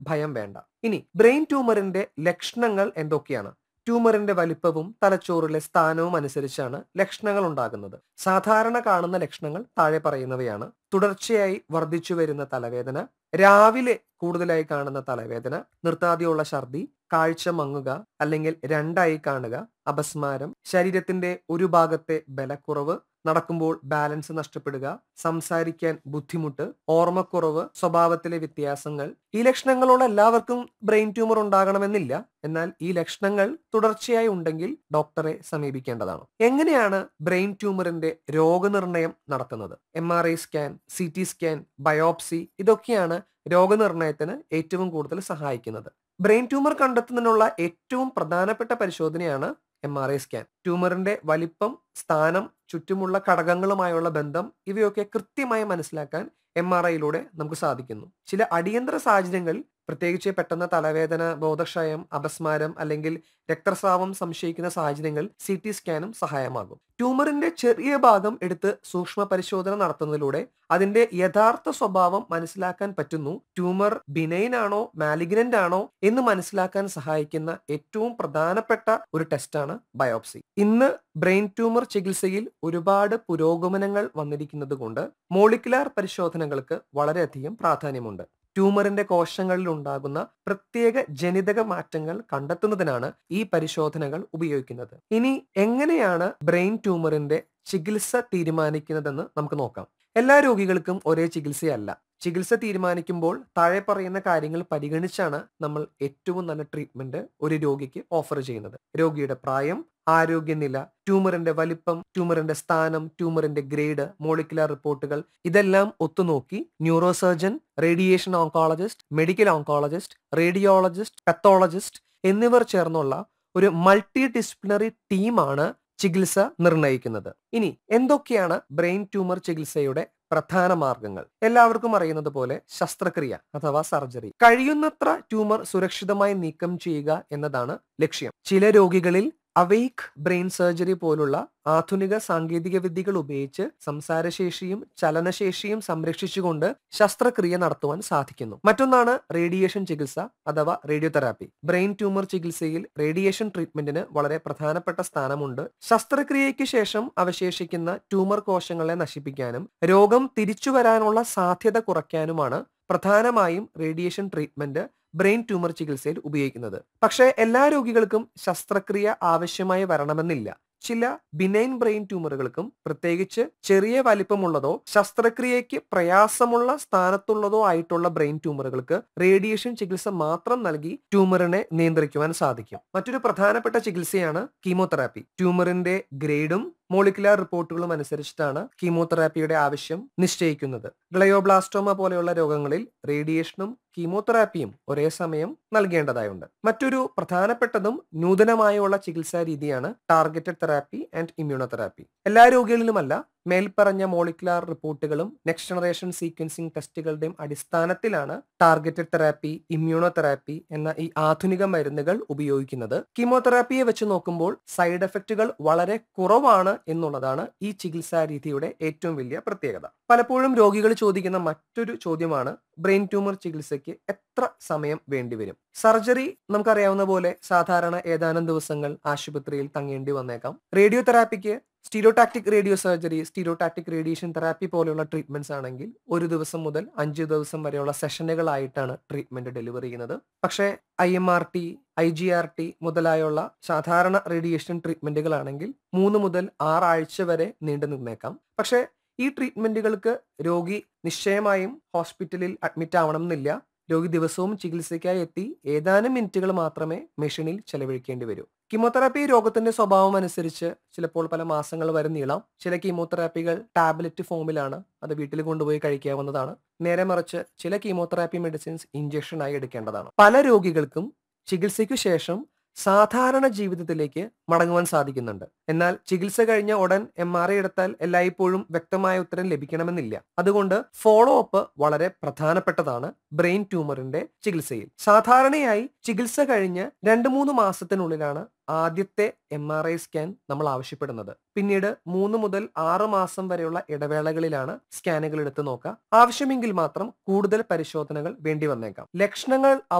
ഭയം വേണ്ട ഇനി ബ്രെയിൻ ട്യൂമറിന്റെ ലക്ഷണങ്ങൾ എന്തൊക്കെയാണ് ട്യൂമറിന്റെ വലിപ്പവും തലച്ചോറിലെ സ്ഥാനവും അനുസരിച്ചാണ് ലക്ഷണങ്ങൾ ഉണ്ടാകുന്നത് സാധാരണ കാണുന്ന ലക്ഷണങ്ങൾ താഴെ പറയുന്നവയാണ് തുടർച്ചയായി വർദ്ധിച്ചു വരുന്ന തലവേദന രാവിലെ കൂടുതലായി കാണുന്ന തലവേദന നിർത്താതെയുള്ള ഛർദി കാഴ്ച മങ്ങുക അല്ലെങ്കിൽ രണ്ടായി കാണുക അപസ്മാരം ശരീരത്തിന്റെ ഒരു ഭാഗത്തെ ബലക്കുറവ് നടക്കുമ്പോൾ ബാലൻസ് നഷ്ടപ്പെടുക സംസാരിക്കാൻ ബുദ്ധിമുട്ട് ഓർമ്മക്കുറവ് സ്വഭാവത്തിലെ വ്യത്യാസങ്ങൾ ഈ ലക്ഷണങ്ങളുള്ള എല്ലാവർക്കും ബ്രെയിൻ ട്യൂമർ ഉണ്ടാകണമെന്നില്ല എന്നാൽ ഈ ലക്ഷണങ്ങൾ തുടർച്ചയായി ഉണ്ടെങ്കിൽ ഡോക്ടറെ സമീപിക്കേണ്ടതാണ് എങ്ങനെയാണ് ബ്രെയിൻ ട്യൂമറിന്റെ രോഗനിർണയം നടത്തുന്നത് M R I scan C T scan biopsy ഇതൊക്കെയാണ് രോഗനിർണയത്തിന് ഏറ്റവും കൂടുതൽ സഹായിക്കുന്നത് ബ്രെയിൻ ട്യൂമർ കണ്ടെത്തുന്നതിനുള്ള ഏറ്റവും പ്രധാനപ്പെട്ട പരിശോധനയാണ് എം ആർ ഐ സ്കാൻ ട്യൂമറിന്റെ വലിപ്പം സ്ഥാനം ചുറ്റുമുള്ള ഘടകങ്ങളുമായുള്ള ബന്ധം ഇവയൊക്കെ കൃത്യമായി മനസ്സിലാക്കാൻ എം ആർ ഐയിലൂടെ നമുക്ക് സാധിക്കുന്നു ചില അടിയന്തര സാഹചര്യങ്ങളിൽ പ്രത്യേകിച്ച് പെട്ടെന്ന് തലവേദന ബോധക്ഷയം അപസ്മാരം അല്ലെങ്കിൽ രക്തസ്രാവം സംശയിക്കുന്ന സാഹചര്യങ്ങൾ സി ടി സ്കാനും സഹായമാകും ട്യൂമറിന്റെ ചെറിയ ഭാഗം എടുത്ത് സൂക്ഷ്മ പരിശോധന നടത്തുന്നതിലൂടെ അതിന്റെ യഥാർത്ഥ സ്വഭാവം മനസ്സിലാക്കാൻ പറ്റുന്നു ട്യൂമർ ബിനൈൻ ആണോ മാലിഗ്നന്റ് ആണോ എന്ന് മനസ്സിലാക്കാൻ സഹായിക്കുന്ന ഏറ്റവും പ്രധാനപ്പെട്ട ഒരു ടെസ്റ്റാണ് ബയോപ്സി ഇന്ന് ബ്രെയിൻ ട്യൂമർ ചികിത്സയിൽ ഒരുപാട് പുരോഗമനങ്ങൾ വന്നിരിക്കുന്നത് കൊണ്ട് മോളിക്കുലാർ പരിശോധനകൾക്ക് വളരെയധികം പ്രാധാന്യമുണ്ട് ട്യൂമറിന്റെ കോശങ്ങളിൽ ഉണ്ടാകുന്ന പ്രത്യേക ജനിതക മാറ്റങ്ങൾ കണ്ടെത്തുന്നതിനാണ് ഈ പരിശോധനകൾ ഉപയോഗിക്കുന്നത് ഇനി എങ്ങനെയാണ് ബ്രെയിൻ ട്യൂമറിന്റെ ചികിത്സ തീരുമാനിക്കുന്നതെന്ന് നമുക്ക് നോക്കാം എല്ലാ രോഗികൾക്കും ഒരേ ചികിത്സയല്ല ചികിത്സ തീരുമാനിക്കുമ്പോൾ താഴെ പറയുന്ന കാര്യങ്ങൾ പരിഗണിച്ചാണ് നമ്മൾ ഏറ്റവും നല്ല ട്രീറ്റ്മെന്റ് ഒരു രോഗിക്ക് ഓഫർ ചെയ്യുന്നത് രോഗിയുടെ പ്രായം ആരോഗ്യനില ട്യൂമറിന്റെ വലിപ്പം ട്യൂമറിന്റെ സ്ഥാനം ട്യൂമറിന്റെ ഗ്രേഡ് മോളിക്കുലാർ റിപ്പോർട്ടുകൾ ഇതെല്ലാം ഒത്തുനോക്കി neuro surgeon radiation oncologist medical oncologist radiologist pathologist എന്നിവർ ചേർന്നുള്ള ഒരു മൾട്ടി ഡിസിപ്ലിനറി ടീമാണ് ചികിത്സ നിർണ്ണയിക്കുന്നത് ഇനി എന്തൊക്കെയാണ് ബ്രെയിൻ ട്യൂമർ ചികിത്സയുടെ പ്രധാന മാർഗങ്ങൾ എല്ലാവർക്കും അറിയുന്നത് പോലെ ശസ്ത്രക്രിയ അഥവാ സർജറി കഴിയുന്നത്ര ട്യൂമർ സുരക്ഷിതമായി നീക്കം ചെയ്യുക എന്നതാണ് ലക്ഷ്യം ചില രോഗികളിൽ അവെയ്ക്ക് ബ്രെയിൻ സർജറി പോലുള്ള ആധുനിക സാങ്കേതിക വിദ്യകൾ ഉപയോഗിച്ച് സംസാരശേഷിയും ചലനശേഷിയും സംരക്ഷിച്ചുകൊണ്ട് ശസ്ത്രക്രിയ നടത്തുവാൻ സാധിക്കുന്നു മറ്റൊന്നാണ് റേഡിയേഷൻ ചികിത്സ അഥവാ റേഡിയോതെറാപ്പി ബ്രെയിൻ ട്യൂമർ ചികിത്സയിൽ റേഡിയേഷൻ ട്രീറ്റ്മെന്റിന് വളരെ പ്രധാനപ്പെട്ട സ്ഥാനമുണ്ട് ശസ്ത്രക്രിയയ്ക്ക് ശേഷം അവശേഷിക്കുന്ന ട്യൂമർ കോശങ്ങളെ നശിപ്പിക്കാനും രോഗം തിരിച്ചു വരാനുള്ള സാധ്യത കുറയ്ക്കാനുമാണ് പ്രധാനമായും റേഡിയേഷൻ ട്രീറ്റ്മെന്റ് ബ്രെയിൻ ട്യൂമർ ചികിത്സയിൽ ഉപയോഗിക്കുന്നത് പക്ഷേ എല്ലാ രോഗികൾക്കും ശസ്ത്രക്രിയ ആവശ്യമായി വരണമെന്നില്ല ചില ബിനൈൻ ബ്രെയിൻ ട്യൂമറുകൾക്കും പ്രത്യേകിച്ച് ചെറിയ വലിപ്പമുള്ളതോ ശസ്ത്രക്രിയയ്ക്ക് പ്രയാസമുള്ള സ്ഥാനത്തുള്ളതോ ആയിട്ടുള്ള ബ്രെയിൻ ട്യൂമറുകൾക്ക് റേഡിയേഷൻ ചികിത്സ മാത്രം നൽകി ട്യൂമറിനെ നിയന്ത്രിക്കുവാൻ സാധിക്കും മറ്റൊരു പ്രധാനപ്പെട്ട ചികിത്സയാണ് കീമോതെറാപ്പി ട്യൂമറിന്റെ ഗ്രേഡും മോളിക്കുലാർ റിപ്പോർട്ടുകളും അനുസരിച്ചിട്ടാണ് കീമോതെറാപ്പിയുടെ ആവശ്യം നിശ്ചയിക്കുന്നത് ഗ്ലയോബ്ലാസ്റ്റോമ പോലെയുള്ള രോഗങ്ങളിൽ റേഡിയേഷനും കീമോതെറാപ്പിയും ഒരേ സമയം നൽകേണ്ടതായുണ്ട് മറ്റൊരു പ്രധാനപ്പെട്ടതും നൂതനമായുള്ള ചികിത്സാ രീതിയാണ് ടാർഗറ്റഡ് തെറാപ്പി ആൻഡ് ഇമ്മ്യൂണോതെറാപ്പി എല്ലാ രോഗികളിലുമല്ല മേൽപ്പറഞ്ഞ മോളിക്കുലാർ റിപ്പോർട്ടുകളും നെക്സ്റ്റ് ജനറേഷൻ സീക്വൻസിംഗ് ടെസ്റ്റുകളുടെയും അടിസ്ഥാനത്തിലാണ് ടാർഗറ്റഡ് തെറാപ്പി ഇമ്മ്യൂണോതെറാപ്പി എന്ന ഈ ആധുനിക മരുന്നുകൾ ഉപയോഗിക്കുന്നത് കീമോതെറാപ്പിയെ വെച്ച് നോക്കുമ്പോൾ സൈഡ് എഫക്റ്റുകൾ വളരെ കുറവാണ് എന്നുള്ളതാണ് ഈ ചികിത്സാ രീതിയുടെ ഏറ്റവും വലിയ പ്രത്യേകത പലപ്പോഴും രോഗികൾ ചോദിക്കുന്ന മറ്റൊരു ചോദ്യമാണ് ബ്രെയിൻ ട്യൂമർ ചികിത്സയ്ക്ക് എത്ര സമയം വേണ്ടിവരും സർജറി നമുക്കറിയാവുന്ന പോലെ സാധാരണ ഏതാനും ദിവസങ്ങൾ ആശുപത്രിയിൽ തങ്ങേണ്ടി വന്നേക്കാം റേഡിയോ തെറാപ്പിക്ക് stereotactic radio surgery stereotactic radiation therapy പോലെയുള്ള ട്രീറ്റ്മെന്റ്സ് ആണെങ്കിൽ ഒരു ദിവസം മുതൽ അഞ്ച് ദിവസം വരെയുള്ള സെഷനുകളായിട്ടാണ് ട്രീറ്റ്മെന്റ് ഡെലിവർ ചെയ്യുന്നത് പക്ഷേ I M R T I G R T മുതലായുള്ള സാധാരണ റേഡിയേഷൻ ട്രീറ്റ്മെന്റുകളാണെങ്കിൽ മൂന്ന് മുതൽ ആറാഴ്ച വരെ നീണ്ടു നിന്നേക്കാം പക്ഷേ ഈ ട്രീറ്റ്മെന്റുകൾക്ക് രോഗി നിശ്ചയമായും ഹോസ്പിറ്റലിൽ അഡ്മിറ്റ് ആവണം എന്നില്ല രോഗി ദിവസവും ചികിത്സയ്ക്കായി എത്തി ഏതാനും മിനിറ്റുകൾ മാത്രമേ മെഷീനിൽ ചെലവഴിക്കേണ്ടി വരൂ കീമോതെറാപ്പി രോഗത്തിന്റെ സ്വഭാവം അനുസരിച്ച് ചിലപ്പോൾ പല മാസങ്ങൾ വരെ നീളാം ചില കീമോതെറാപ്പികൾ ടാബ്ലറ്റ് ഫോമിലാണ് അത് വീട്ടിൽ കൊണ്ടുപോയി കഴിക്കാവുന്നതാണ് നേരെ മറിച്ച് ചില കീമോതെറാപ്പി മെഡിസിൻസ് ഇഞ്ചക്ഷനായി എടുക്കേണ്ടതാണ് പല രോഗികൾക്കും ചികിത്സയ്ക്കു ശേഷം സാധാരണ ജീവിതത്തിലേക്ക് മടങ്ങുവാൻ സാധിക്കുന്നുണ്ട് എന്നാൽ ചികിത്സ കഴിഞ്ഞ ഉടൻ എം ആർ ഐ എടുത്താൽ എല്ലായ്പ്പോഴും വ്യക്തമായ ഉത്തരം ലഭിക്കണമെന്നില്ല അതുകൊണ്ട് ഫോളോ അപ്പ് വളരെ പ്രധാനപ്പെട്ടതാണ് ബ്രെയിൻ ട്യൂമറിന്റെ ചികിത്സയിൽ സാധാരണയായി ചികിത്സ കഴിഞ്ഞ് രണ്ട് മൂന്ന് മാസത്തിനുള്ളിലാണ് ആദ്യത്തെ എം ആർ ഐ സ്കാൻ നമ്മൾ ആവശ്യപ്പെടുന്നത് പിന്നീട് മൂന്ന് മുതൽ ആറ് മാസം വരെയുള്ള ഇടവേളകളിലാണ് സ്കാനുകൾ എടുത്ത് നോക്കുക ആവശ്യമെങ്കിൽ മാത്രം കൂടുതൽ പരിശോധനകൾ വേണ്ടി വന്നേക്കാം ലക്ഷണങ്ങൾ